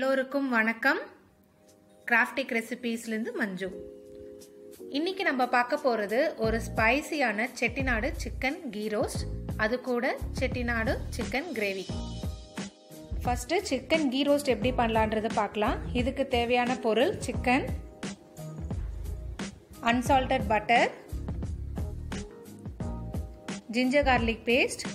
எல்லோருக்கும் வணக்கம் கிராஃப்டிக் ரெசிபீஸ்லேருந்து மஞ்சு இன்னைக்கு நம்ம பார்க்க போகிறது ஒரு ஸ்பைசியான செட்டிநாடு சிக்கன் கீ ரோஸ்ட் அது கூட Chettinad chicken gravy first chicken ghee roast எப்படி பண்ணலான்றதை பார்க்கலாம் இதுக்கு தேவையான பொருள் chicken unsalted butter ginger garlic paste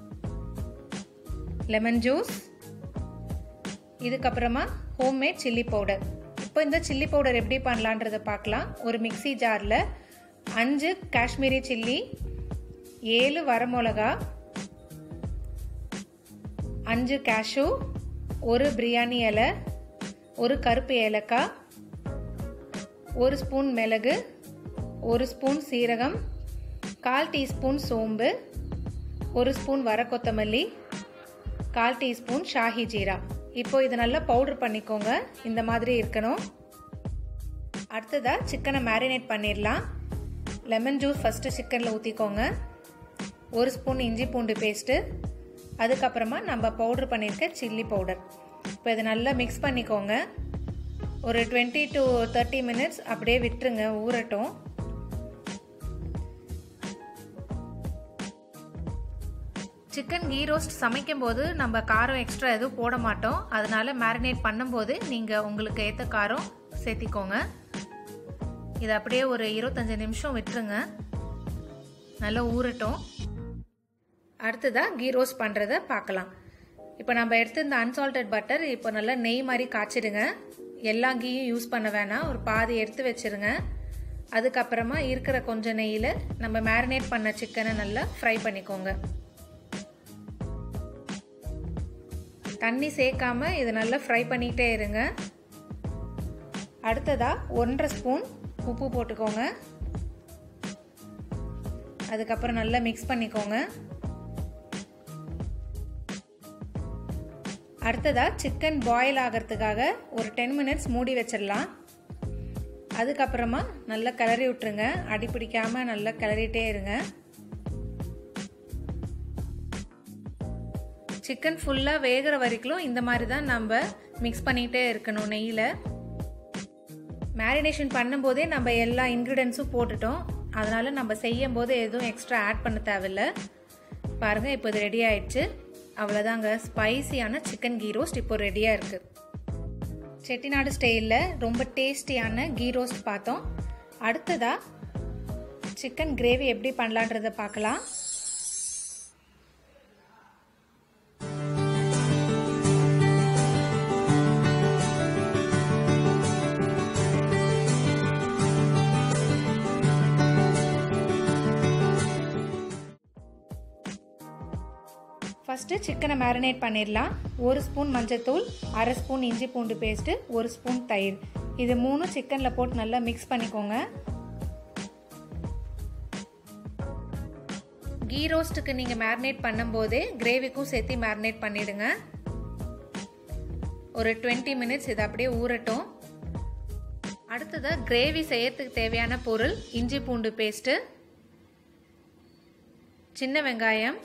lemon juice இதுக்கப்புறமா ஹோம்மேட் சில்லி பவுடர் இப்போ இந்த சில்லி பவுடர் எப்படி பண்ணலான்றதை பார்க்கலாம் ஒரு மிக்சி ஜாரில் அஞ்சு காஷ்மீரி சில்லி ஏழு வரமிளகா அஞ்சு கேஷு ஒரு பிரியாணி இலை ஒரு கருப்பு ஏலக்காய் ஒரு ஸ்பூன் மிளகு ஒரு ஸ்பூன் சீரகம் கால் டீஸ்பூன் சோம்பு ஒரு ஸ்பூன் வர கொத்தமல்லி கால் டீஸ்பூன் ஷாஹி ஜீரா இப்போ இது நல்லா பவுடர் பண்ணிக்கோங்க இந்த மாதிரி இருக்கணும் அடுத்ததாக சிக்கனை மேரினேட் பண்ணிடலாம் லெமன் ஜூஸ் ஃபஸ்ட்டு சிக்கனில் ஊற்றிக்கோங்க ஒரு ஸ்பூன் இஞ்சி பூண்டு பேஸ்ட்டு அதுக்கப்புறமா நம்ம பவுட்ரு பண்ணியிருக்க சில்லி பவுடர் இப்போ இதை நல்லா மிக்ஸ் பண்ணிக்கோங்க ஒரு டுவெண்ட்டி டு தேர்ட்டி மினிட்ஸ் அப்படியே விட்டுருங்க ஊறட்டும் சிக்கன் கீ ரோஸ்ட் சமைக்கும் போது நம்ம காரம் எக்ஸ்ட்ரா எதுவும் போட மாட்டோம் அதனால மேரினேட் பண்ணும்போது நீங்கள் உங்களுக்கு ஏற்ற காரம் சேர்த்திக்கோங்க இது அப்படியே ஒரு இருபத்தஞ்சி நிமிஷம் விட்டுருங்க நல்லா ஊறட்டும் அடுத்ததாக கீ ரோஸ்ட் பண்ணுறத பார்க்கலாம் இப்போ நம்ம எடுத்து இந்த அன்சால்டட் பட்டர் இப்போ நல்லா நெய் மாதிரி காய்ச்சிடுங்க எல்லா கீயும் யூஸ் பண்ண வேணாம் ஒரு பாதி எடுத்து வச்சிருங்க அதுக்கப்புறமா இருக்கிற கொஞ்சம் நெய்யில் நம்ம மேரினேட் பண்ண சிக்கனை நல்லா ஃப்ரை பண்ணிக்கோங்க தண்ணி சேர்க்காம இது நல்லா ஃப்ரை பண்ணிகிட்டே இருங்க அடுத்ததாக ஒன்றரை ஸ்பூன் உப்பு போட்டுக்கோங்க அதுக்கப்புறம் நல்லா மிக்ஸ் பண்ணிக்கோங்க அடுத்ததாக சிக்கன் பாயில் ஆகிறதுக்காக ஒரு டென் மினிட்ஸ் மூடி வச்சிடலாம் அதுக்கப்புறமா நல்லா கிளறி விட்டுருங்க அடி பிடிக்காமல் நல்லா கிளறிட்டே இருங்க சிக்கன் ஃபுல்லாக வேகிற வரைக்கும் இந்த மாதிரி தான் நம்ம மிக்ஸ் பண்ணிகிட்டே இருக்கணும் நெய்யில் மேரினேஷன் பண்ணும்போதே நம்ம எல்லா இன்க்ரீடியன்ஸும் போட்டுட்டோம் அதனால் நம்ம செய்யும் போது எதுவும் எக்ஸ்ட்ரா ஆட் பண்ண தேவையில்ல பாருங்கள் இப்போ இது ரெடி ஆயிடுச்சு அவ்வளோதாங்க ஸ்பைசியான சிக்கன் கீ ரோஸ்ட் இப்போ ரெடியாக இருக்குது செட்டிநாடு ஸ்டைலில் ரொம்ப டேஸ்டியான கீ ரோஸ்ட் பார்த்தோம் அடுத்ததாக சிக்கன் கிரேவி எப்படி பண்ணலான்றதை பார்க்கலாம் ஃபஸ்ட்டு சிக்கனை மேரினேட் பண்ணிடலாம் ஒரு ஸ்பூன் மஞ்சத்தூள் அரை ஸ்பூன் இஞ்சி பூண்டு பேஸ்ட்டு ஒரு ஸ்பூன் தயிர் இது மூணும் சிக்கனில் போட்டு நல்லா மிக்ஸ் பண்ணிக்கோங்க கீ ரோஸ்ட்டுக்கு நீங்கள் மேரினேட் பண்ணும்போதே கிரேவிக்கும் சேர்த்து மேரினேட் பண்ணிவிடுங்க ஒரு டுவெண்ட்டி மினிட்ஸ் இது அப்படியே ஊறட்டும் அடுத்ததாக கிரேவி செய்யறதுக்கு தேவையான பொருள் இஞ்சி பூண்டு பேஸ்ட்டு சின்ன வெங்காயம்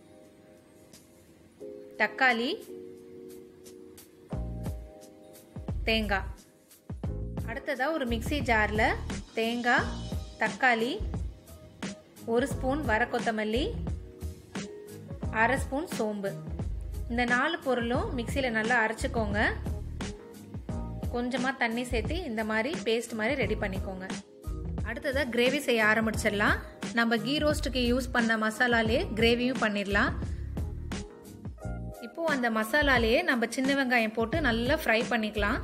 தக்காளி தேங்காய் அடுத்ததாக ஒரு மிக்சி ஜாரில் தேங்காய் தக்காளி ஒரு ஸ்பூன் வர கொத்தமல்லி அரை ஸ்பூன் சோம்பு இந்த நாலு பொருளும் மிக்சியில் நல்லா அரைச்சிக்கோங்க கொஞ்சமாக தண்ணி சேர்த்து இந்த மாதிரி பேஸ்ட் மாதிரி ரெடி பண்ணிக்கோங்க அடுத்ததாக கிரேவி செய்ய ஆரம்பிச்சிடலாம் நம்ம கீ ரோஸ்ட்டுக்கு யூஸ் பண்ண மசாலாலே கிரேவியும் பண்ணிடலாம் இப்போ அந்த மசாலாலேயே நம்ம சின்ன வெங்காயம் போட்டு நல்லா ஃப்ரை பண்ணிக்கலாம்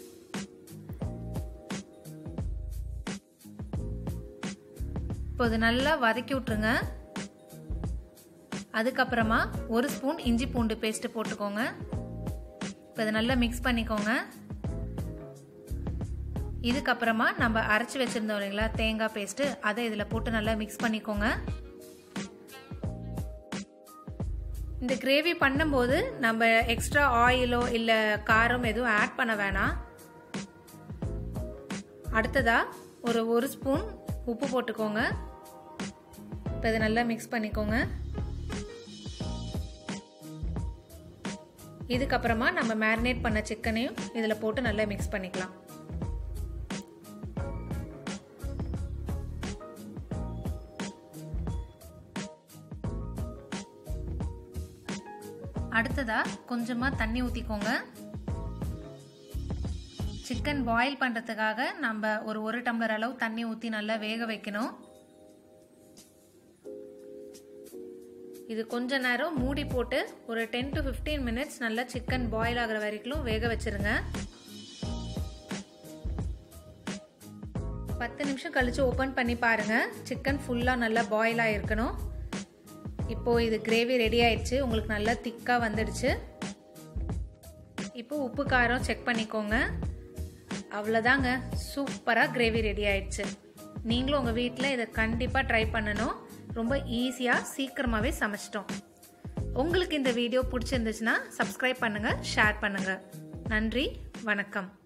இப்போ இது நல்லா வதக்கி விட்ருங்க அதுக்கப்புறமா ஒரு ஸ்பூன் இஞ்சி பூண்டு பேஸ்ட் போட்டுக்கோங்க இப்போ இதை நல்லா மிக்ஸ் பண்ணிக்கோங்க இதுக்கப்புறமா நம்ம அரைச்சி வச்சுருந்தோம் இல்லைங்களா தேங்காய் பேஸ்ட்டு அதை இதில் போட்டு நல்லா மிக்ஸ் பண்ணிக்கோங்க இந்த கிரேவி பண்ணும்போது நம்ம எக்ஸ்ட்ரா ஆயிலோ இல்லை காரம் எதுவும் ஆட் பண்ண வேணாம் அடுத்ததா ஒரு ஒரு ஸ்பூன் உப்பு போட்டுக்கோங்க இப்போ இதை நல்லா மிக்ஸ் பண்ணிக்கோங்க இதுக்கப்புறமா நம்ம மேரினேட் பண்ண சிக்கனையும் இதில் போட்டு நல்லா மிக்ஸ் பண்ணிக்கலாம் அடுத்ததா கொஞ்சமாக தண்ணி ஊற்றிக்கோங்க சிக்கன் பாயில் பண்ணுறதுக்காக நம்ம ஒரு ஒரு டம்ளர் அளவு தண்ணி ஊற்றி நல்லா வேக வைக்கணும் இது கொஞ்ச நேரம் மூடி போட்டு ஒரு டென் டு ஃபிஃப்டீன் மினிட்ஸ் நல்லா சிக்கன் பாயில் ஆகிற வரைக்கும் வேக வச்சிருங்க பத்து நிமிஷம் கழிச்சு ஓப்பன் பண்ணி பாருங்க சிக்கன் ஃபுல்லாக நல்லா பாயில் ஆகிருக்கணும் இப்போ இது கிரேவி ரெடி ஆயிடுச்சு உங்களுக்கு நல்லா திக்காக வந்துடுச்சு இப்போ உப்பு காரம் செக் பண்ணிக்கோங்க அவ்வளோதாங்க சூப்பராக கிரேவி ரெடி ஆயிடுச்சு நீங்களும் உங்கள் வீட்டில் இதை கண்டிப்பாக ட்ரை பண்ணணும் ரொம்ப ஈஸியாக சீக்கிரமாகவே சமைச்சிட்டோம் உங்களுக்கு இந்த வீடியோ பிடிச்சிருந்துச்சுன்னா சப்ஸ்கிரைப் பண்ணுங்கள் ஷேர் பண்ணுங்கள் நன்றி வணக்கம்